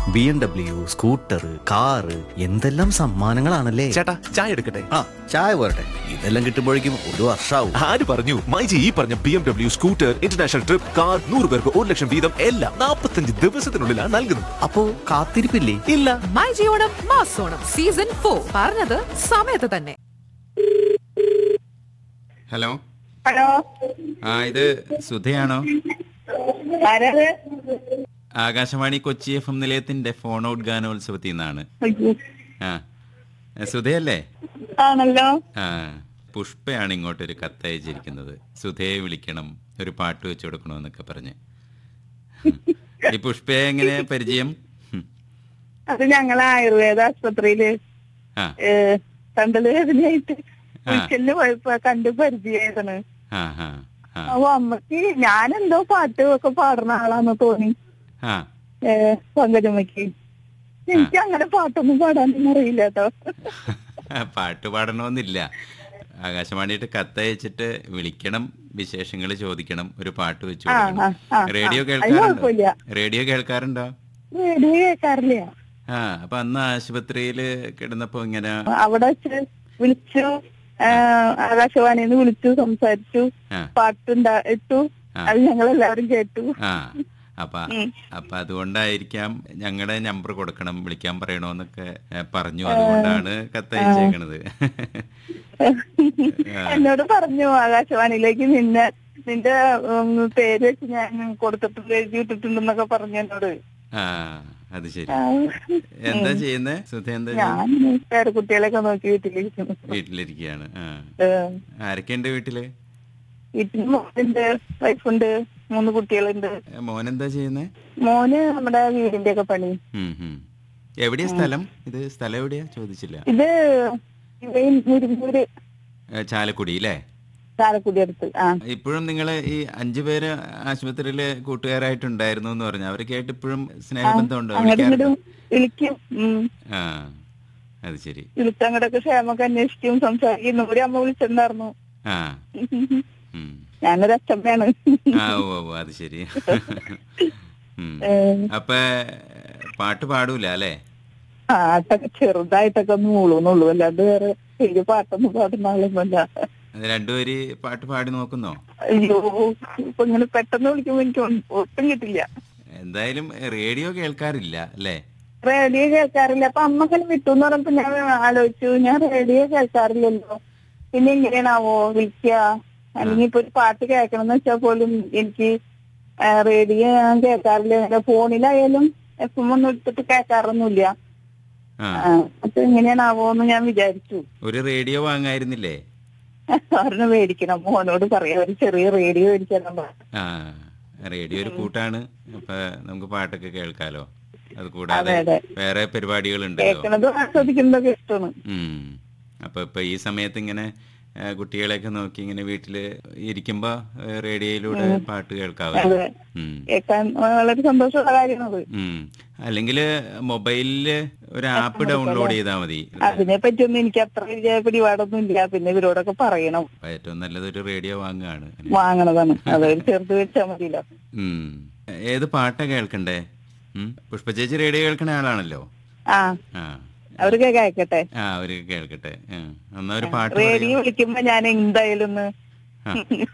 B M W scooter car എന്തെല്ലാം സമ്മാനങ്ങളാണല്ലേ ചേട്ടാ ചായ എടുക്കട്ടെ ആ ചായ പോരട്ടെ ഇതെല്ലാം കിട്ടുമ്പോഴേക്കും ഒരു വർഷാവും ആര് പറഞ്ഞു മൈജി ഈ പറഞ്ഞ B M W scooter international trip car നൂറ് പേർക്ക് ഒരു ലക്ഷം വീതം എല്ലാം നാൽപ്പത്തഞ്ച് ദിവസത്തിനുള്ളിലാണ് നൽകുന്നത് അപ്പോ കാത്തിരിപ്പില്ലേ ഇല്ല മൈ ജിയോണം മാസോണം സീസൺ ഫോർ പറഞ്ഞത് സമയത്ത് തന്നെ ഹലോ ഹലോ ആ ഇത് സുധയാണോ ആരാത് ആകാശവാണി കൊച്ചി എഫ് എം നിലയത്തിന്റെ ഫോൺ ഔട്ട് ഗാനോത്സവത്തിൽ നിന്നാണ് അയ്യോ. ആ സുധയല്ലേ ആണല്ലോ ആ പുഷ്പയാണ് ഇങ്ങോട്ടൊരു കത്തയച്ചിരിക്കുന്നത് സുധയെ വിളിക്കണം ഒരു പാട്ട് വെച്ചു കൊടുക്കണമെന്നൊക്കെ പറഞ്ഞ് ഈ പുഷ്പയെ എങ്ങനെ പരിചയം ഹും. അത് ഞങ്ങൾ ആയുർവേദ ആശുപത്രിയില് ആ ഏ, തണ്ടല് വേദനയായിട്ട് ഉച്ചലിന് പോയപ്പോ കണ്ട് പരിചയമായിരുന്നു ആ ആ ആ അപ്പൊ അമ്മക്ക് ഞാനെന്തോ പാട്ട് ഒക്കെ പാടുന്ന ആളാന്ന് തോന്നി ആ ഏ, പങ്കജമ്മക്ക് എനിക്ക് അങ്ങനെ പാട്ടൊന്നും പാടാനൊന്നും അറിയില്ല കേട്ടോ പാട്ട് പാടണമെന്നില്ല ആകാശവാണിയിട്ട് കത്തയച്ചിട്ട് വിളിക്കണം വിശേഷങ്ങൾ ചോദിക്കണം ഒരു പാട്ട് വെച്ചു ആ, കൊടുക്കണം ആ, ആ, റേഡിയോ ആ. അത് കേൾക്കാറുണ്ടോ കുഴപ്പമില്ല. റേഡിയോ കേൾക്കാറുണ്ടോ റേഡിയോ കേൾക്കാറില്ല ആ അപ്പൊ അന്ന് ആശുപത്രിയില് കിടന്നപ്പോ ഇങ്ങനെ അവിടെ വെച്ച് വിളിച്ചു ആ, ആകാശവാണിന്ന് വിളിച്ചു സംസാരിച്ചു ആ. പാട്ടുണ്ടാ ഇട്ടു ആ. അത് ഞങ്ങൾ എല്ലാവരും കേട്ടു ആ അപ്പൊ അപ്പൊ അതുകൊണ്ടായിരിക്കാം ഞങ്ങളുടെ നമ്പർ കൊടുക്കണം വിളിക്കാൻ പറയണോന്നൊക്കെ ഏ, പറഞ്ഞു അതുകൊണ്ടാണ് കത്തയച്ചേക്കണത് എന്നോട് പറഞ്ഞു ആകാശവാണിയിലേക്ക് നിന്നെ നിന്റെ ഉം, പേര് വെച്ച് ഞാൻ കൊടുത്തിട്ടുണ്ട് എഴുതി ഇട്ടിട്ടുണ്ടെന്നൊക്കെ പറഞ്ഞു എന്നോട് ആ അത് ശരി ആ, എന്താ ചെയ്യുന്നേ സുധ എന്താ ചെയ്യുന്നെ? ഞാൻ പേരെ കുട്ടികളെയൊക്കെ നോക്കി വീട്ടിലിരിക്കുന്നു വീട്ടിലിരിക്കുകയാണ് ആ ഏ, ആരൊക്കെയുണ്ട് വീട്ടില് വീട്ടിൽ മോനുണ്ട് വൈഫുണ്ട് മൂന്ന് കുട്ടികളുണ്ട് ഏ, മോനെന്താ ചെയ്യുന്നേ മോന് നമ്മുടെ വീടിന്റെ ഒക്കെ പണി ഉം, ഉം. എവിടെയാ സ്ഥലം ഇത് സ്ഥലം എവിടെയാ ചോദിച്ചില്ല ഇത് ഇവയും മുരുമ്പൂര് ഏ, ചാലക്കുടി അല്ലേ ചാലക്കുടി അടുത്ത് ആ ഇപ്പോഴും നിങ്ങൾ ഈ അഞ്ചു പേര് ആശുപത്രിയില് കൂട്ടുകാരായിട്ടുണ്ടായിരുന്നു എന്ന് പറഞ്ഞു അവരൊക്കെ ആയിട്ട് ഇപ്പോഴും സ്നേഹബന്ധമുണ്ടോ അങ്ങോട്ടും വിളിക്കാറുണ്ടോ ഇങ്ങോട്ടും വിളിക്കും ഉം. ആ അത് ശരി വിളിച്ചങ്ങോട്ടൊക്കെ ക്ഷേമൊക്കെ അന്വേഷിക്കും സംസാരിക്കും ഒരു അമ്മ വിളിച്ചിട്ടുണ്ടായിരുന്നു ആ ഉം. ഞാനൊരു അച്ഛമ്മയാണ് ആ ഓ ഓ അത് ശരി ഉം. ഏ, അപ്പൊ പാട്ട് പാടൂല അല്ലേ പാട്ടൊക്കെ ചെറുതായിട്ടൊക്കെ ഒന്ന് മൂളുന്നുള്ളൂ അല്ലാണ്ട് വേറെ ശരി പാട്ടൊന്നും പാടുന്ന ആളൊന്നുമല്ല അത് രണ്ടുപേര് പാട്ട് പാടി നോക്കുന്നോ അയ്യോ ഇപ്പൊ ഇങ്ങനെ പെട്ടെന്ന് വിളിക്കുമ്പോ എനിക്ക് ഒ- ഒട്ടും കിട്ടില്ല എന്തായാലും റേഡിയോ കേൾക്കാറില്ല അല്ലേ റേഡിയോ കേൾക്കാറില്ല അപ്പൊ അമ്മ ഇങ്ങനെ വിട്ടു എന്ന് പറഞ്ഞപ്പോ ഞാൻ ആലോചിച്ചു ഞാൻ റേഡിയോ കേൾക്കാറില്ലല്ലോ പിന്നെ എങ്ങനെയാണാവോ വിളിക്കുക അല്ലെങ്കിൽ ഇപ്പൊ ഒരു പാട്ട് കേൾക്കണം എന്ന് വെച്ചാൽ പോലും എനിക്ക് ആ, റേഡിയോ ഞാൻ കേൾക്കാറില്ല എന്റെ ഫോണിലായാലും എഫ് എം ഒന്നും എടുത്തിട്ട് കേൾക്കാറൊന്നുമില്ല ആ ആ, അപ്പൊ എങ്ങനെയാണാവോ എന്ന് ഞാൻ വിചാരിച്ചു ഒരു റേഡിയോ വാങ്ങായിരുന്നില്ലേ ഒരെണ്ണം മേടിക്കണം മോനോട് പറയാം ഒരു ചെറിയ റേഡിയോ മേടിക്കണം ആ റേഡിയോ ഒരു കൂട്ടാണ് അപ്പൊ നമുക്ക് പാട്ടൊക്കെ കേൾക്കാലോ അത് കൂടാതെ അതെ, അതെ. വേറെ പരിപാടികളുണ്ടല്ലോ കേൾക്കണതും ആസ്വദിക്കുന്നതൊക്കെ ഇഷ്ടമാണ് ഉം അപ്പൊ ഇപ്പൊ ഈ സമയത്ത് ഇങ്ങനെ ആ, കുട്ടികളെയൊക്കെ നോക്കി ഇങ്ങനെ വീട്ടില് ഇരിക്കുമ്പോ ആ, റേഡിയോയിലൂടെ പാട്ട് കേൾക്കാവല്ലോ അതെ ഉം കേൾക്കാൻ വളരെ സന്തോഷമുള്ള കാര്യമാണത് ഉം അല്ലെങ്കിൽ മൊബൈലില് ഒരു ആപ്പ് ഡൗൺലോഡ് ചെയ്താൽ മതി അതിനെ പറ്റിയൊന്നും എനിക്ക് അത്ര വലിയ പിടിപാടൊന്നും ഇല്ല പിന്നെ ഇവരോടൊക്കെ പറയണം അപ്പൊ ഏറ്റവും നല്ലത് ഒരു റേഡിയോ വാങ്ങുകയാണ് വാങ്ങണതാണ് അതൊരു ചെറുത് വെച്ചാൽ മതിയല്ലോ ഉം ഏത് പാട്ടാ കേൾക്കണ്ടേ ഉം പുഷ്പ ചേച്ചി റേഡിയോ കേൾക്കണ ആളാണല്ലോ ആ ആ അവർക്ക് കേൾക്കട്ടെ ആ അവര് കേൾക്കട്ടെ ആ. എന്നാ ഒരു പാട്ട് പറയൂ. റേഡിയോ വിളിക്കുമ്പോ ഞാൻ എന്തായാലും ഒന്ന് ആ.